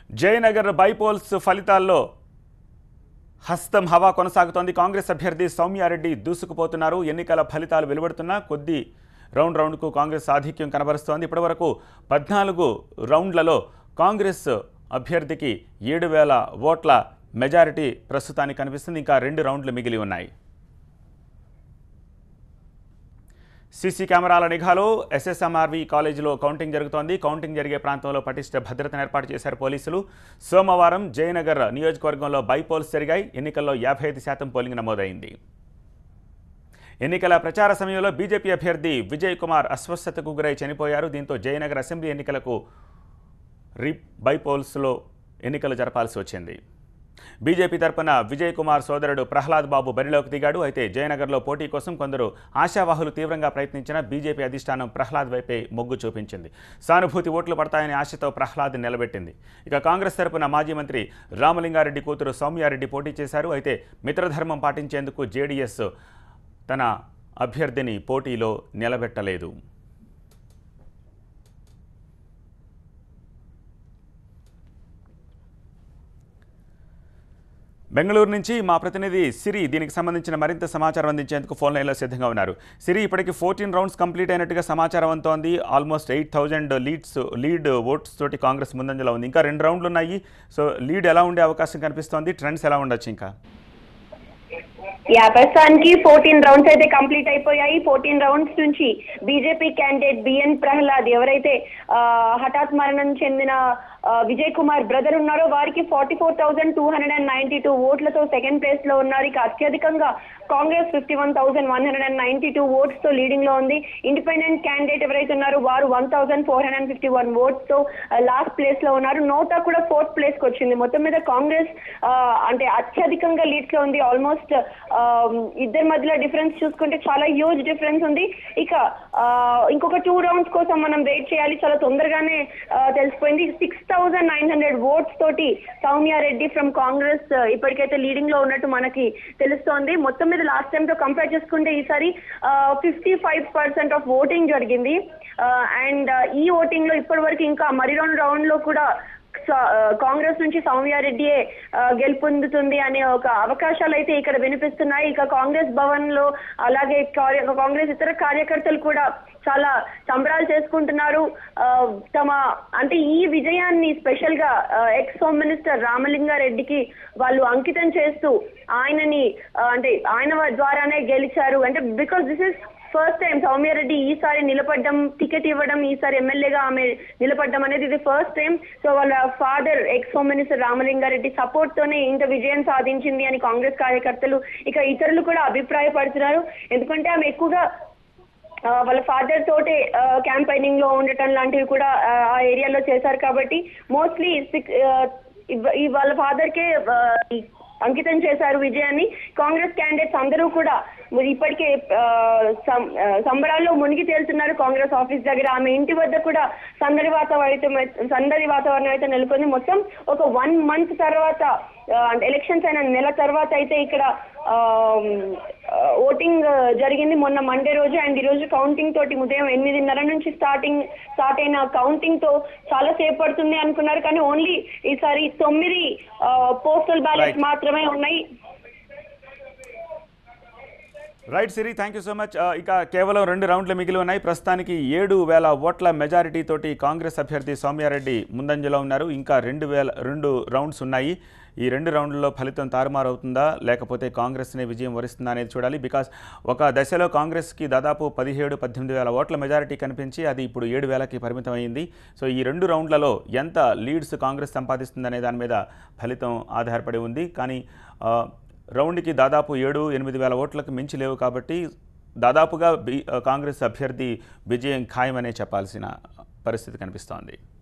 Jayanagar bypolls ఫలితాల్లో హస్తం హవా కొనసాగుతోంది కాంగ్రెస్ అభ్యర్థి సౌమ్యారెడ్డి దూసుకుపోతున్నారు ఎన్నికల ఫలితాలు వెలువడుతున్నా కొద్ది రౌండ్ రౌండ్కు కాంగ్రెస్ ఆధిక్యం కనబరుస్తోంది ఇప్పటివరకు పద్నాలుగు రౌండ్లలో కాంగ్రెస్ అభ్యర్థికి ఏడు వేల ఓట్ల మెజారిటీ ప్రస్తుతానికి కనిపిస్తుంది ఇంకా రెండు రౌండ్లు మిగిలి ఉన్నాయి సీసీ కెమెరాల నిఘాలో ఎస్ఎస్ఎంఆర్వి కాలేజీలో కౌంటింగ్ జరుగుతోంది కౌంటింగ్ జరిగే ప్రాంతంలో పటిష్ట భద్రతను ఏర్పాటు చేశారు పోలీసులు సోమవారం జయనగర్ నియోజకవర్గంలో బైపోల్స్ జరిగాయి ఎన్నికల్లో యాభై ఐదు శాతం పోలింగ్ నమోదైంది ఎన్నికల ప్రచార సమయంలో బీజేపీ అభ్యర్థి విజయ్ కుమార్ అస్వస్థతకు గురై చనిపోయారు దీంతో జయనగర్ అసెంబ్లీ ఎన్నికలకు రీ బైపోల్స్లో ఎన్నికలు జరపాల్సి వచ్చింది బీజేపీ తరపున విజయ్ కుమార్ సోదరుడు ప్రహ్లాద్ బాబు బరిలోకి దిగాడు అయితే జయనగర్లో పోటీ కోసం కొందరు ఆశావాహులు తీవ్రంగా ప్రయత్నించిన బీజేపీ అధిష్టానం ప్రహ్లాద్ వైపే మొగ్గు చూపించింది సానుభూతి ఓట్లు పడతాయనే ఆశతో ప్రహ్లాద్ నిలబెట్టింది ఇక కాంగ్రెస్ తరపున మాజీ మంత్రి రామలింగారెడ్డి కూతురు సౌమ్యారెడ్డి పోటీ చేశారు అయితే మిత్రధర్మం పాటించేందుకు జేడీఎస్ తన అభ్యర్థిని పోటీలో నిలబెట్టలేదు బెంగళూరు నుంచి మా ప్రతినిధి సిరి దీనికి సంబంధించిన మరింత సమాచారం అందించేందుకు ఫోన్ లైన్లో సిద్ధంగా ఉన్నారు సిరి ఇప్పటికి ఫోర్టీన్ రౌండ్స్ కంప్లీట్ అయినట్టుగా సమాచారం అంతోంది almost eight thousand leads lead votes తోటి కాంగ్రెస్ ముందంజలో ఉంది ఇంకా రెండు రౌండ్లు ఉన్నాయి సో లీడ్ ఎలా ఉండే అవకాశం కనిపిస్తోంది ట్రెండ్స్ ఎలా ఉండొచ్చు ఇంకా యా ప్రస్తుతానికి ఫోర్టీన్ రౌండ్స్ అయితే కంప్లీట్ అయిపోయాయి ఫోర్టీన్ రౌండ్స్ నుంచి బీజేపీ క్యాండిడేట్ బిఎన్ ప్రహ్లాద్ ఎవరైతే ఆ, హఠాత్ మరణం చెందిన ఆ, విజయ్ కుమార్ బ్రదర్ ఉన్నారో వారికి forty four thousand two hundred and ninety two ఓట్లతో సెకండ్ ప్లేస్ లో ఉన్నారు ఇక అత్యధికంగా Congress fifty one thousand one hundred and ninety two votes తో లీడింగ్ లో ఉంది ఇండిపెండెంట్ క్యాండిడేట్ ఎవరైతే ఉన్నారో వారు one thousand four hundred and fifty one votes తో లాస్ట్ ప్లేస్ లో ఉన్నారు నోటా కూడా ఫోర్త్ ప్లేస్ కి వచ్చింది మొత్తం మీద కాంగ్రెస్ ఆ, అంటే అత్యధికంగా లీడ్స్ లో ఉంది ఆల్మోస్ట్ ఇద్దరి మధ్యలో డిఫరెన్స్ చూసుకుంటే చాలా హ్యూజ్ డిఫరెన్స్ ఉంది ఇక ఆ, ఇంకొక టూ రౌండ్స్ కోసం మనం వెయిట్ చేయాలి చాలా తొందరగానే ఆ, తెలిసిపోయింది six thousand nine hundred votes తోటి సౌమ్య రెడ్డి ఫ్రమ్ కాంగ్రెస్ ఆ, ఇప్పటికైతే లీడింగ్ లో ఉన్నట్టు మనకి తెలుస్తోంది మొత్తం మీద లాస్ట్ టైం తో కంపేర్ చేసుకుంటే ఈసారి fifty five percent of voting జరిగింది అండ్ ఈ ఓటింగ్ లో ఇప్పటి వరకు ఇంకా మరి రెండు రౌండ్ లో కూడా స- ఆ, కాంగ్రెస్ నుంచి సౌమ్యారెడ్డియే ఆ, గెలుపొందుతుంది అనే ఒక అవకాశాలు అయితే ఇక్కడ వినిపిస్తున్నాయి ఇక కాంగ్రెస్ భవన్ లో అలాగే కార్య- కాంగ్రెస్ ఇతర కార్యకర్తలు కూడా చాలా సంబరాలు చేసుకుంటున్నారు ఆ, తమ అంటే ఈ విజయాన్ని స్పెషల్ గా ఎక్స్ హోమ్ మినిస్టర్ రామలింగారెడ్డికి వాళ్ళు అంకితం చేస్తూ ఆయనని ఆ, అంటే ఆయన ద్వారానే గెలిచారు అంటే because this is first time Soumya Reddy ఈసారి నిలబడ్డం టికెట్ ఇవ్వడం ఈసారి ఎమ్మెల్యేగా ఆమె నిలబడ్డం అనేది ఇది ఫస్ట్ టైం సో వాళ్ళ father ex home minister Ramalinga Reddy support తోనే ఇంత విజయం సాధించింది అని కాంగ్రెస్ కార్యకర్తలు ఇక ఇతరులు కూడా అభిప్రాయపడుతున్నారు ఎందుకంటే ఆమె ఎక్కువగా ఆ, వాళ్ళ ఫాదర్ తోటే క్యాంపైనింగ్ లో ఉండటం లాంటివి కూడా ఆ, ఆ ఏరియాలో చేశారు కాబట్టి మోస్ట్లీ ఈ వాళ్ళ ఫాదర్ కే ఆ, ఈ అంకితం చేశారు విజయాన్ని కాంగ్రెస్ క్యాండిడేట్స్ అందరూ కూడా మరి ఇప్పటికే ఆ, సం- ఆ, సంబరాల్లో మునిగి తేలుతున్నారు కాంగ్రెస్ ఆఫీస్ దగ్గర ఆమె ఇంటి వద్ద కూడా సందడి వాతావరణం సందడి వాతావరణం అయితే నెలకొంది మొత్తం ఒక వన్ మంత్ తర్వాత ఆ, అంటే ఎలక్షన్స్ అయిన నెల తర్వాత అయితే ఇక్కడ ఓటింగ్ జరిగింది మొన్న మండే రోజు అండ్ ఈ రోజు కౌంటింగ్ తోటి ఉదయం ఎనిమిదిన్నర నుంచి స్టార్టింగ్ స్టార్ట్ అయిన కౌంటింగ్ తో చాలా సేపు పడుతుంది అనుకున్నారు కానీ ఓన్లీ ఈసారి తొమ్మిది పోస్టల్ బ్యాలెట్స్ Right. మాత్రమే ఉన్నాయి right Siri thank you so much ఆ, ఇక కేవలం రెండు రౌండ్లు మిగిలి ఉన్నాయి ప్రస్తుతానికి ఏడు వేల ఓట్ల మెజారిటీ తోటి కాంగ్రెస్ అభ్యర్థి సౌమ్యారెడ్డి ముందంజలో ఉన్నారు ఇంకా రెండు వేల రెండు రౌండ్స్ ఉన్నాయి ఈ రెండు రౌండ్లలో ఫలితం తారుమారు అవుతుందా లేకపోతే కాంగ్రెస్నే విజయం వరిస్తుందా అనేది చూడాలి బికాస్ ఒక దశలో కాంగ్రెస్కి దాదాపు పదిహేడు పద్దెనిమిది వేల ఓట్ల మెజారిటీ కనిపించి అది ఇప్పుడు ఏడు వేలకి పరిమితం అయింది సో ఈ రెండు రౌండ్లలో ఎంత లీడ్స్ కాంగ్రెస్ సంపాదిస్తుందనే దాని మీద ఫలితం ఆధారపడి ఉంది కానీ ఆ, రౌండ్కి దాదాపు ఏడు ఎనిమిది వేల ఓట్లకు మించి లేవు కాబట్టి దాదాపుగా బి కాంగ్రెస్ అభ్యర్థి విజయం ఖాయమనే చెప్పాల్సిన పరిస్థితి కనిపిస్తోంది